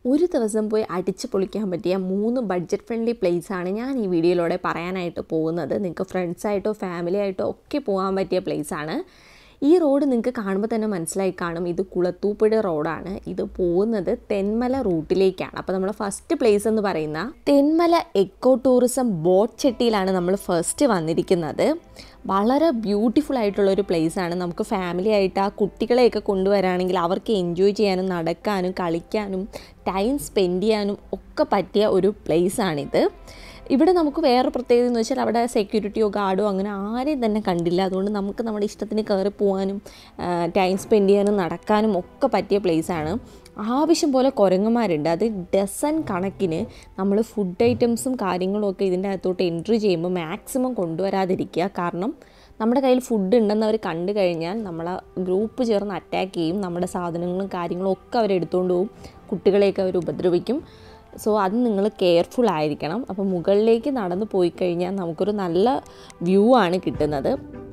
ഒരു ദിവസം പോയി അടിച്ച് പൊളിക്കാൻ പറ്റിയ മൂന്ന് ബഡ്ജറ്റ് ഫ്രണ്ട്ലി പ്ലേസ് ആണ് ഞാൻ ഈ വീഡിയോയിലൂടെ പറയാനായിട്ട് പോകുന്നത് നിങ്ങൾക്ക് ഫ്രണ്ട്സായിട്ടോ ഫാമിലി ആയിട്ടോ ഒക്കെ പോകാൻ പറ്റിയ place ആണ് ഈ റോഡ് നിങ്ങൾക്ക് കാണുമ്പോൾ തന്നെ മനസ്സിലായി കാണും ഇത് കുളത്തൂപ്പുഴ റോഡാണ് ഇത് പോകുന്നത് തെന്മല റൂട്ടിലേക്കാണ് അപ്പോൾ നമ്മൾ ഫസ്റ്റ് പ്ലേസ് എന്ന് പറയുന്ന തെന്മല എക്കോ ടൂറിസം ബോട്ട് ചെട്ടിയിലാണ് നമ്മൾ ഫസ്റ്റ് വന്നിരിക്കുന്നത് വളരെ ബ്യൂട്ടിഫുൾ ആയിട്ടുള്ള ഒരു place ആണ് നമുക്ക് ഫാമിലി ആയിട്ട് ആ കുട്ടികളെയൊക്കെ കൊണ്ടുവരാണെങ്കിൽ അവർക്ക് എൻജോയ് ചെയ്യാനും നടക്കാനും കളിക്കാനും ടൈം സ്പെൻഡ് ചെയ്യാനും ഒക്കെ പറ്റിയ ഒരു place ആണിത് ഇവിടെ നമുക്ക് വേറെ പ്രത്യേകത എന്ന് വെച്ചാൽ അവിടെ സെക്യൂരിറ്റിയോ ഗാർഡോ അങ്ങനെ ആരെയും തന്നെ കണ്ടില്ല അതുകൊണ്ട് നമുക്ക് നമ്മുടെ ഇഷ്ടത്തിന് കയറി പോകാനും ടൈം സ്പെൻഡ് ചെയ്യാനും നടക്കാനും ഒക്കെ പറ്റിയ പ്ലേസാണ് ആവശ്യം പോലെ കുരങ്ങന്മാരുണ്ട് അത് ഡസൻ കണക്കിന് നമ്മൾ ഫുഡ് ഐറ്റംസും കാര്യങ്ങളും ഒക്കെ ഇതിൻ്റെ അകത്തോട്ട് എൻട്രി ചെയ്യുമ്പോൾ മാക്സിമം കൊണ്ടുവരാതിരിക്കുക കാരണം നമ്മുടെ കയ്യിൽ ഫുഡ് ഉണ്ടെന്ന് അവർ കണ്ടു കഴിഞ്ഞാൽ നമ്മളെ ഗ്രൂപ്പ് ചേർന്ന് അറ്റാക്ക് ചെയ്യും നമ്മുടെ സാധനങ്ങളും കാര്യങ്ങളും ഒക്കെ അവർ എടുത്തുകൊണ്ട് പോകും കുട്ടികളെയൊക്കെ അവർ ഉപദ്രവിക്കും സോ അത് നിങ്ങൾ കെയർഫുൾ ആയിരിക്കണം അപ്പോൾ മുകളിലേക്ക് നടന്നു പോയി കഴിഞ്ഞാൽ നമുക്കൊരു നല്ല വ്യൂ ആണ് കിട്ടുന്നത്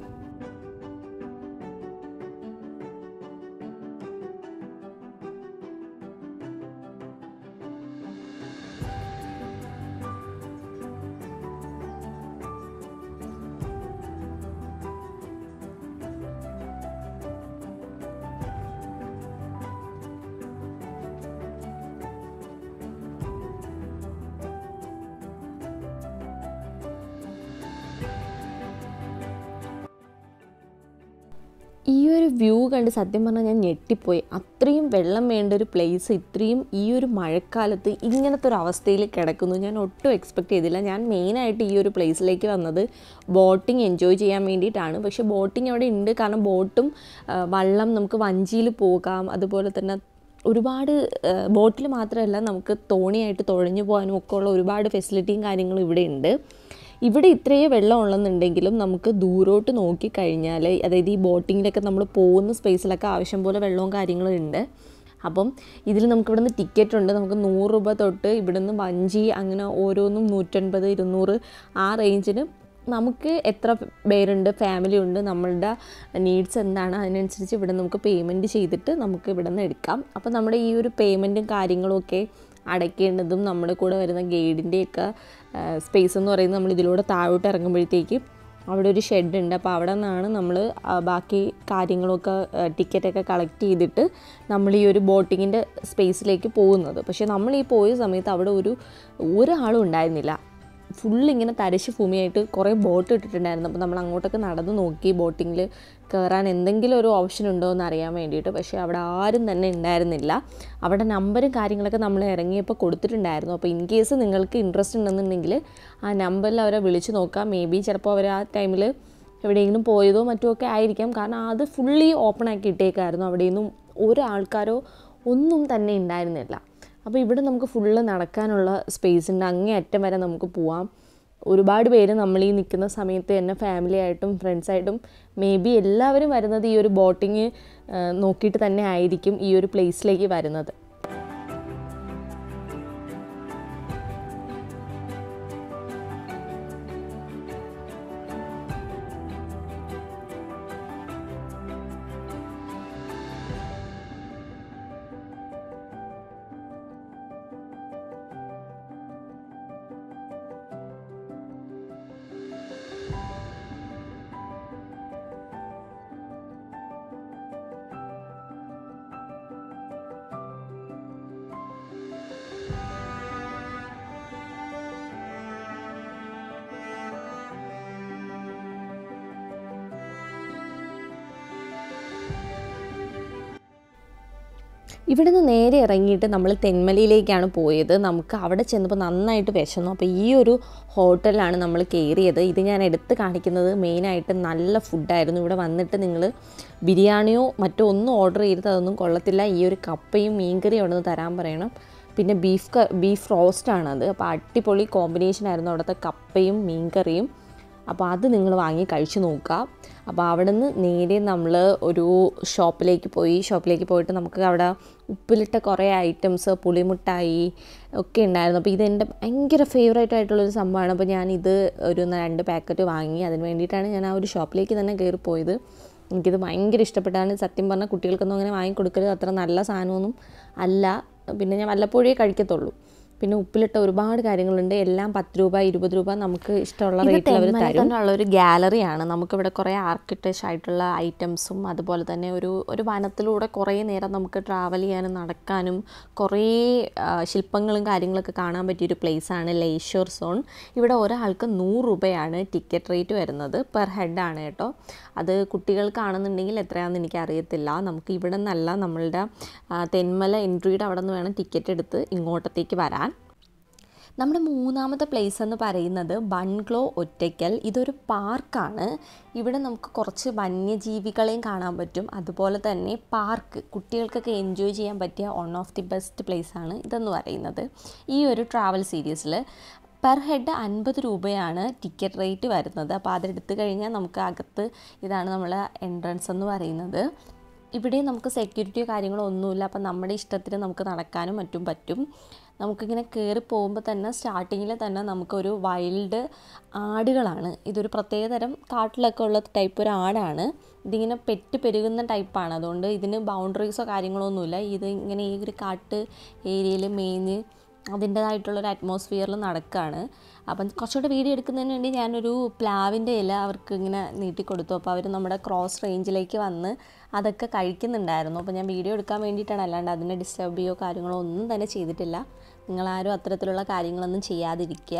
ഈ ഒരു വ്യൂ കണ്ട് സത്യം പറഞ്ഞാൽ ഞാൻ ഞെട്ടിപ്പോയി അത്രയും വെള്ളം വേണ്ട ഒരു പ്ലേസ് ഇത്രയും ഈ ഒരു മഴക്കാലത്ത് ഇങ്ങനത്തെ ഒരു അവസ്ഥയിൽ കിടക്കുന്നു ഞാൻ ഒട്ടും എക്സ്പെക്ട് ചെയ്തില്ല ഞാൻ മെയിനായിട്ട് ഈ ഒരു പ്ലേസിലേക്ക് വന്നത് ബോട്ടിങ് എൻജോയ് ചെയ്യാൻ വേണ്ടിയിട്ടാണ് പക്ഷേ ബോട്ടിങ് അവിടെ ഉണ്ട് കാരണം ബോട്ടും ആ, വള്ളം നമുക്ക് വഞ്ചിയിൽ പോകാം അതുപോലെ തന്നെ ഒരുപാട് ബോട്ടിൽ മാത്രമല്ല നമുക്ക് തോണിയായിട്ട് തുഴഞ്ഞു പോകാനും ഒക്കെ ഉള്ള ഒരുപാട് ഫെസിലിറ്റിയും കാര്യങ്ങളും ഇവിടെ ഉണ്ട് ഇവിടെ ഇത്രയേ വെള്ളം ഉള്ളെന്നുണ്ടെങ്കിലും നമുക്ക് ദൂരോട്ട് നോക്കിക്കഴിഞ്ഞാൽ അതായത് ഈ ബോട്ടിങ്ങിലൊക്കെ നമ്മൾ പോകുന്ന സ്പേസിലൊക്കെ ആവശ്യം പോലെ വെള്ളവും കാര്യങ്ങളും ഉണ്ട് അപ്പം ഇതിൽ നമുക്ക് ഇവിടുന്ന് ടിക്കറ്റ് ഉണ്ട് നമുക്ക് നൂറ് രൂപ തൊട്ട് ഇവിടുന്ന് വഞ്ചി അങ്ങനെ ഓരോന്നും നൂറ്റൻപത് ഇരുന്നൂറ് ആ റേഞ്ചിന് നമുക്ക് എത്ര പേരുണ്ട് ഫാമിലി ഉണ്ട് നമ്മളുടെ നീഡ്സ് എന്താണ് അതിനനുസരിച്ച് ഇവിടെ നമുക്ക് പേയ്മെൻറ്റ് ചെയ്തിട്ട് നമുക്ക് ഇവിടെ നിന്ന് എടുക്കാം അപ്പോൾ നമ്മുടെ ഈ ഒരു പേയ്മെൻറ്റും കാര്യങ്ങളും ഒക്കെ അടയ്ക്കേണ്ടതും നമ്മുടെ കൂടെ വരുന്ന ഗൈഡിൻ്റെയൊക്കെ സ്പേസ് എന്ന് പറയുന്നത് നമ്മൾ ഇതിലൂടെ താഴോട്ട് ഇറങ്ങുമ്പോഴത്തേക്ക് അവിടെ ഒരു ഷെഡ് ഉണ്ട് അപ്പോൾ അവിടെ നിന്നാണ് നമ്മൾ ബാക്കി കാര്യങ്ങളൊക്കെ ടിക്കറ്റൊക്കെ കളക്ട് ചെയ്തിട്ട് നമ്മൾ ഈ ഒരു ബോട്ടിങ്ങിൻ്റെ സ്പേസിലേക്ക് പോകുന്നത് പക്ഷേ നമ്മൾ ഈ പോയ സമയത്ത് അവിടെ ഒരു ഒരാളും ഉണ്ടായിരുന്നില്ല ഫുൾ ഇങ്ങനെ തരിശ് ഭൂമിയായിട്ട് കുറേ ബോട്ട് ഇട്ടിട്ടുണ്ടായിരുന്നു അപ്പോൾ നമ്മൾ അങ്ങോട്ടൊക്കെ നടന്ന് നോക്കി ബോട്ടിങ്ങിൽ കയറാൻ എന്തെങ്കിലും ഒരു ഓപ്ഷൻ ഉണ്ടോ എന്ന് അറിയാൻ വേണ്ടിയിട്ട് പക്ഷേ അവിടെ ആരും തന്നെ ഉണ്ടായിരുന്നില്ല അവിടെ നമ്പറും കാര്യങ്ങളൊക്കെ നമ്മൾ ഇറങ്ങിയപ്പോൾ കൊടുത്തിട്ടുണ്ടായിരുന്നു അപ്പോൾ ഇൻ കേസ് നിങ്ങൾക്ക് ഇൻട്രസ്റ്റ് ഉണ്ടെന്നുണ്ടെങ്കിൽ ആ നമ്പറിൽ അവരെ വിളിച്ച് നോക്കാം മേ ബി ചിലപ്പോൾ അവർ ആ ടൈമിൽ എവിടെയെങ്കിലും പോയതോ മറ്റോ ഒക്കെ ആയിരിക്കാം കാരണം അത് ഫുള്ളി ഓപ്പൺ ആക്കി ഇട്ടേക്കായിരുന്നു അവിടെയൊന്നും ഒരു ആൾക്കാരോ ഒന്നും തന്നെ ഉണ്ടായിരുന്നില്ല അപ്പോൾ ഇവിടെ നമുക്ക് ഫുള്ള് നടക്കാനുള്ള സ്പേസ് ഉണ്ട് അങ്ങേ അറ്റം വരെ നമുക്ക് പോവാം ഒരുപാട് പേര് നമ്മൾ ഈ നിൽക്കുന്ന സമയത്ത് തന്നെ ഫാമിലി ആയിട്ടും ഫ്രണ്ട്സായിട്ടും മേ ബി എല്ലാവരും വരുന്നത് ഈ ഒരു ബോട്ടിങ് നോക്കിയിട്ട് തന്നെ ആയിരിക്കും ഈ ഒരു പ്ലേസിലേക്ക് വരുന്നത് ഇവിടെ നിന്ന് നേരെ ഇറങ്ങിയിട്ട് നമ്മൾ തെന്മലയിലേക്കാണ് പോയത് നമുക്ക് അവിടെ ചെന്നപ്പോൾ നന്നായിട്ട് വിശന്നു അപ്പോൾ ഈ ഒരു ഹോട്ടലിലാണ് നമ്മൾ കയറിയത് ഇത് ഞാൻ എടുത്ത് കാണിക്കുന്നത് മെയിനായിട്ട് നല്ല ഫുഡായിരുന്നു ഇവിടെ വന്നിട്ട് നിങ്ങൾ ബിരിയാണിയോ മറ്റോ ഒന്നും ഓർഡർ ചെയ്തിട്ട് അതൊന്നും കൊള്ളത്തില്ല ഈ ഒരു കപ്പയും മീൻകറിയും അവിടെ നിന്ന് തരാൻ പറയണം പിന്നെ ബീഫ് ക ബീഫ് റോസ്റ്റാണത് അപ്പോൾ അടിപൊളി കോമ്പിനേഷൻ ആയിരുന്നു അവിടുത്തെ കപ്പയും മീൻകറിയും അപ്പോൾ അത് നിങ്ങൾ വാങ്ങി കഴിച്ചു നോക്കുക അപ്പോൾ അവിടെ നിന്ന് നേരെ നമ്മൾ ഒരു ഷോപ്പിലേക്ക് പോയി ഷോപ്പിലേക്ക് പോയിട്ട് നമുക്ക് അവിടെ ഉപ്പിലിട്ട കുറേ ഐറ്റംസ് പുളിമുട്ടായി ഒക്കെ ഉണ്ടായിരുന്നു അപ്പോൾ ഇതെൻ്റെ ഭയങ്കര ഫേവറേറ്റ് ആയിട്ടുള്ളൊരു സംഭവമാണ് അപ്പോൾ ഞാനിത് ഒരു രണ്ട് പാക്കറ്റ് വാങ്ങി അതിന് വേണ്ടിയിട്ടാണ് ഞാൻ ആ ഒരു ഷോപ്പിലേക്ക് തന്നെ കയറി പോയത് എനിക്കിത് ഭയങ്കര ഇഷ്ടപ്പെട്ടാണ് സത്യം പറഞ്ഞാൽ കുട്ടികൾക്കൊന്നും അങ്ങനെ വാങ്ങിക്കൊടുക്കരുത് അത്ര നല്ല സാധനമൊന്നും അല്ല പിന്നെ ഞാൻ വല്ലപ്പോഴേ കഴിക്കത്തുള്ളൂ പിന്നെ ഉപ്പിലിട്ട ഒരുപാട് കാര്യങ്ങളുണ്ട് എല്ലാം പത്ത് രൂപ ഇരുപത് രൂപ നമുക്ക് ഇഷ്ടമുള്ള റേറ്റിൽ അവർ തരും ഉള്ള ഒരു ഗാലറിയാണ് നമുക്കിവിടെ കുറേ ആർക്കിടെക്ചർ ആയിട്ടുള്ള ഐറ്റംസും അതുപോലെ തന്നെ ഒരു ഒരു വനത്തിലൂടെ കുറേ നേരം നമുക്ക് ട്രാവൽ ചെയ്യാനും നടക്കാനും കുറേ ആ, ശില്പങ്ങളും കാര്യങ്ങളൊക്കെ കാണാൻ പറ്റിയൊരു പ്ലേസാണ് ലേഷ്യർ സോൺ ഇവിടെ ഒരാൾക്ക് നൂറ് രൂപയാണ് ടിക്കറ്റ് റേറ്റ് വരുന്നത് പെർ ഹെഡാണ് കേട്ടോ അത് കുട്ടികൾക്കാണെന്നുണ്ടെങ്കിൽ എത്രയാണെന്ന് എനിക്കറിയത്തില്ല നമുക്ക് ഇവിടെ നിന്നല്ല നമ്മളുടെ ആ, തെന്മല എൻട്രിയുടെ അവിടെ നിന്ന് വേണം ടിക്കറ്റ് എടുത്ത് ഇങ്ങോട്ടത്തേക്ക് വരാൻ നമ്മുടെ മൂന്നാമത്തെ പ്ലേസ് എന്ന് പറയുന്നത് ബൺഗ്ലോ ഒറ്റയ്ക്കൽ ഇതൊരു പാർക്കാണ് ഇവിടെ നമുക്ക് കുറച്ച് വന്യജീവികളെയും കാണാൻ പറ്റും അതുപോലെ തന്നെ പാർക്ക് കുട്ടികൾക്കൊക്കെ എൻജോയ് ചെയ്യാൻ പറ്റിയ one of the best place ആണ് ഇതെന്ന് പറയുന്നത് ഈ ഒരു ട്രാവൽ സീരീസിൽ പെർ ഹെഡ് അൻപത് രൂപയാണ് ടിക്കറ്റ് റേറ്റ് വരുന്നത് അപ്പോൾ അതെടുത്ത് കഴിഞ്ഞാൽ നമുക്ക് അകത്ത് ഇതാണ് നമ്മളെ എൻട്രൻസ് എന്ന് പറയുന്നത് ഇവിടെ നമുക്ക് സെക്യൂരിറ്റിയോ കാര്യങ്ങളോ ഒന്നുമില്ല അപ്പം നമ്മുടെ ഇഷ്ടത്തിന് നമുക്ക് നടക്കാനും മറ്റും പറ്റും നമുക്കിങ്ങനെ കയറി പോകുമ്പോൾ തന്നെ സ്റ്റാർട്ടിങ്ങിൽ തന്നെ നമുക്കൊരു വൈൽഡ് ആടുകളാണ് ഇതൊരു പ്രത്യേകതരം കാട്ടിലൊക്കെ ഉള്ള ടൈപ്പ് ഒരു ആടാണ് ഇതിങ്ങനെ പെറ്റ് പെരുകുന്ന ടൈപ്പാണ് അതുകൊണ്ട് ഇതിന് ബൗണ്ടറീസോ കാര്യങ്ങളോ ഒന്നുമില്ല ഇത് ഇങ്ങനെ ഈ ഒരു കാട്ട് ഏരിയയിൽ മേഞ്ഞ് അതിൻ്റേതായിട്ടുള്ളൊരു അറ്റ്മോസ്ഫിയറിൽ നടക്കുകയാണ് അപ്പം കുറച്ചുകൂടെ വീഡിയോ എടുക്കുന്നതിന് വേണ്ടി ഞാനൊരു പ്ലാവിൻ്റെ ഇല അവർക്ക് ഇങ്ങനെ നീട്ടിക്കൊടുത്തു അപ്പോൾ അവർ നമ്മുടെ ക്രോസ് റേഞ്ചിലേക്ക് വന്ന് അതൊക്കെ കഴിക്കുന്നുണ്ടായിരുന്നു അപ്പോൾ ഞാൻ വീഡിയോ എടുക്കാൻ വേണ്ടിയിട്ടാണ് അല്ലാണ്ട് അതിനെ ഡിസ്റ്റർബ് ചെയ്യോ കാര്യങ്ങളോ ഒന്നും തന്നെ ചെയ്തിട്ടില്ല നിങ്ങളാരും അത്തരത്തിലുള്ള കാര്യങ്ങളൊന്നും ചെയ്യാതിരിക്കുക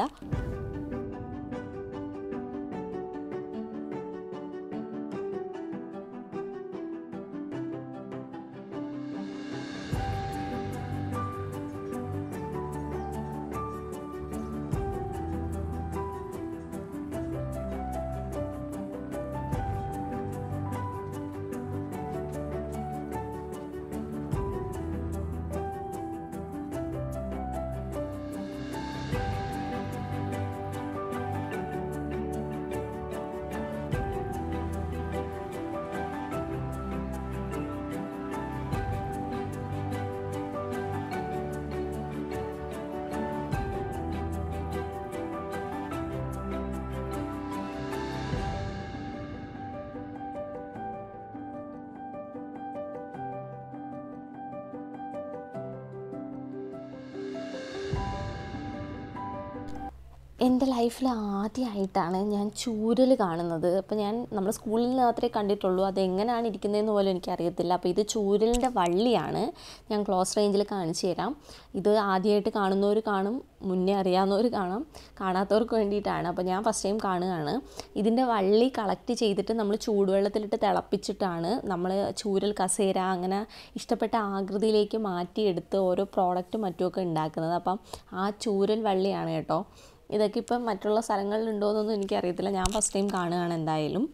എൻ്റെ ലൈഫിൽ ആദ്യമായിട്ടാണ് ഞാൻ ചൂരൽ കാണുന്നത് അപ്പോൾ ഞാൻ നമ്മുടെ സ്കൂളിൽ നിന്ന് മാത്രമേ കണ്ടിട്ടുള്ളൂ അത് എങ്ങനെയാണ് ഇരിക്കുന്നതെന്ന് പോലും എനിക്കറിയത്തില്ല അപ്പോൾ ഇത് ചൂരലിൻ്റെ വള്ളിയാണ് ഞാൻ ക്ലോസ് റേഞ്ചിൽ കാണിച്ചു തരാം ഇത് ആദ്യമായിട്ട് കാണുന്നവർ കാണും മുന്നേ അറിയാവുന്നവർ കാണാം കാണാത്തവർക്ക് വേണ്ടിയിട്ടാണ് അപ്പോൾ ഞാൻ ഫസ്റ്റ് ടൈം കാണുകയാണ് ഇതിൻ്റെ വള്ളി കളക്ട് ചെയ്തിട്ട് നമ്മൾ ചൂടുവെള്ളത്തിലിട്ട് തിളപ്പിച്ചിട്ടാണ് നമ്മൾ ചൂരൽ കസേര അങ്ങനെ ഇഷ്ടപ്പെട്ട ആകൃതിയിലേക്ക് മാറ്റിയെടുത്ത് ഓരോ പ്രോഡക്റ്റും മറ്റുമൊക്കെ ഉണ്ടാക്കുന്നത് അപ്പം ആ ചൂരൽ വള്ളിയാണ് കേട്ടോ ഇതൊക്കെ ഇപ്പം മറ്റുള്ള സ്ഥലങ്ങളിലുണ്ടോ എന്നൊന്നും എനിക്കറിയത്തില്ല ഞാൻ ഫസ്റ്റ് ടൈം കാണുകയാണ് എന്തായാലും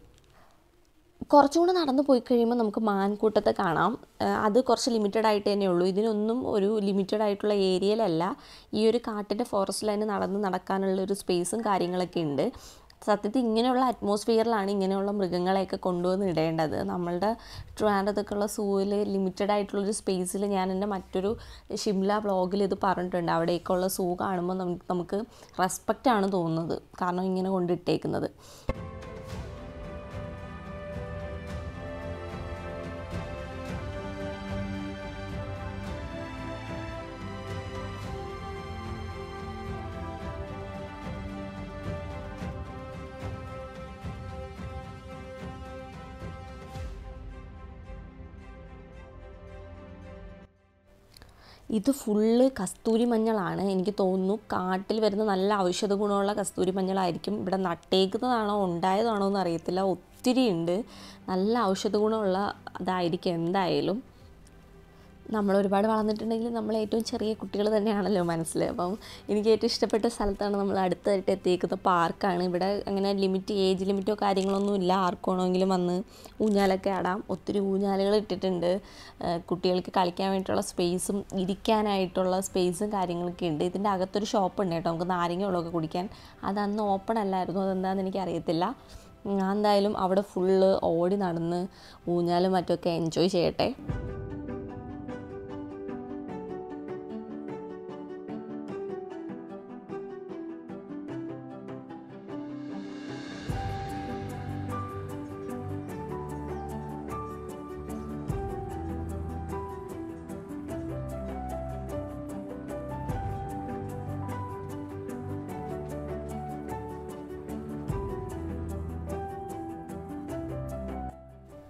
കുറച്ചുകൂടെ നടന്നു പോയി കഴിയുമ്പോൾ നമുക്ക് മാൻകൂട്ടത്തെ കാണാം ഏഹ് അത് കുറച്ച് ലിമിറ്റഡ് ആയിട്ട് തന്നെ ഉള്ളൂ ഇതിനൊന്നും ഒരു ലിമിറ്റഡ് ആയിട്ടുള്ള ഏരിയയിലല്ല ഈ ഒരു കാട്ടിൻ്റെ ഫോറസ്റ്റിൽ തന്നെ നടന്ന് നടക്കാനുള്ള ഒരു സ്പേസും കാര്യങ്ങളൊക്കെ ഉണ്ട് സത്യത്തിൽ ഇങ്ങനെയുള്ള അറ്റ്മോസ്ഫിയറിലാണ് ഇങ്ങനെയുള്ള മൃഗങ്ങളെയൊക്കെ കൊണ്ടുവന്ന് ഇടേണ്ടത് നമ്മളുടെ ട്രിവാൻഡ്രത്തൊക്കെയുള്ള സൂവിൽ ലിമിറ്റഡ് ആയിട്ടുള്ളൊരു സ്പേസിൽ ഞാൻ എൻ്റെ മറ്റൊരു ഷിംല ബ്ലോഗിൽ ഇത് പറഞ്ഞിട്ടുണ്ട് അവിടെയൊക്കെയുള്ള സൂ കാണുമ്പോൾ നമുക്ക് നമുക്ക് റെസ്പെക്റ്റ് ആണ് തോന്നുന്നത് കാരണം ഇങ്ങനെ കൊണ്ടിട്ടേക്കുന്നത് ഇത് ഫുള്ള് കസ്തൂരി മഞ്ഞളാണ് എനിക്ക് തോന്നുന്നു കാട്ടിൽ വരുന്ന നല്ല ഔഷധ ഗുണമുള്ള കസ്തൂരി മഞ്ഞളായിരിക്കും ഇവിടെ നട്ടേക്കുന്നതാണോ ഉണ്ടായതാണോ എന്ന് അറിയത്തില്ല ഒത്തിരി ഉണ്ട് നല്ല ഔഷധ ഗുണമുള്ള അതായിരിക്കും എന്തായാലും നമ്മൾ ഒരുപാട് വളർന്നിട്ടുണ്ടെങ്കിൽ നമ്മൾ ഏറ്റവും ചെറിയ കുട്ടികൾ തന്നെയാണല്ലോ മനസ്സിൽ അപ്പം എനിക്ക് ഏറ്റവും ഇഷ്ടപ്പെട്ട സ്ഥലത്താണ് നമ്മൾ അടുത്തായിട്ട് എത്തിയേക്കുന്ന പാർക്കാണ് ഇവിടെ അങ്ങനെ ലിമിറ്റ് ഏജ് ലിമിറ്റോ കാര്യങ്ങളൊന്നും ഇല്ല ആർക്കാണെങ്കിലും വന്ന് ഊഞ്ഞാലൊക്കെ ആടാം ഒത്തിരി ഊഞ്ഞാലുകൾ ഇട്ടിട്ടുണ്ട് ഏഹ് കുട്ടികൾക്ക് കളിക്കാൻ വേണ്ടിയിട്ടുള്ള സ്പേസും ഇരിക്കാനായിട്ടുള്ള സ്പേസും കാര്യങ്ങളൊക്കെ ഉണ്ട് ഇതിൻ്റെ അകത്തൊരു ഷോപ്പ് ഉണ്ട് കേട്ടോ നമുക്ക് നാരങ്ങ വെള്ളമൊക്കെ കുടിക്കാൻ അത് അന്ന് ഓപ്പൺ അല്ലായിരുന്നു അതെന്താണെന്ന് എനിക്കറിയത്തില്ല ഞാൻ എന്തായാലും അവിടെ ഫുള്ള് ഓടി നടന്ന് ഊഞ്ഞാലും മറ്റുമൊക്കെ എൻജോയ് ചെയ്യട്ടെ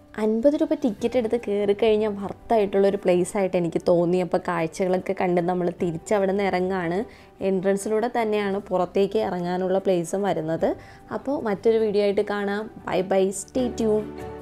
അൻപത് രൂപ ടിക്കറ്റ് എടുത്ത് കയറി കഴിഞ്ഞാൽ വർത്തായിട്ടുള്ളൊരു പ്ലേസ് ആയിട്ട് എനിക്ക് തോന്നി അപ്പോൾ കാഴ്ചകളൊക്കെ കണ്ട് നമ്മൾ തിരിച്ചവിടെ നിന്ന് ഇറങ്ങാണ് എൻട്രൻസിലൂടെ തന്നെയാണ് പുറത്തേക്ക് ഇറങ്ങാനുള്ള പ്ലേസും വരുന്നത് അപ്പോൾ മറ്റൊരു വീഡിയോ ആയിട്ട് കാണാം ബൈ ബൈ സ്റ്റേ ട്യൂൺ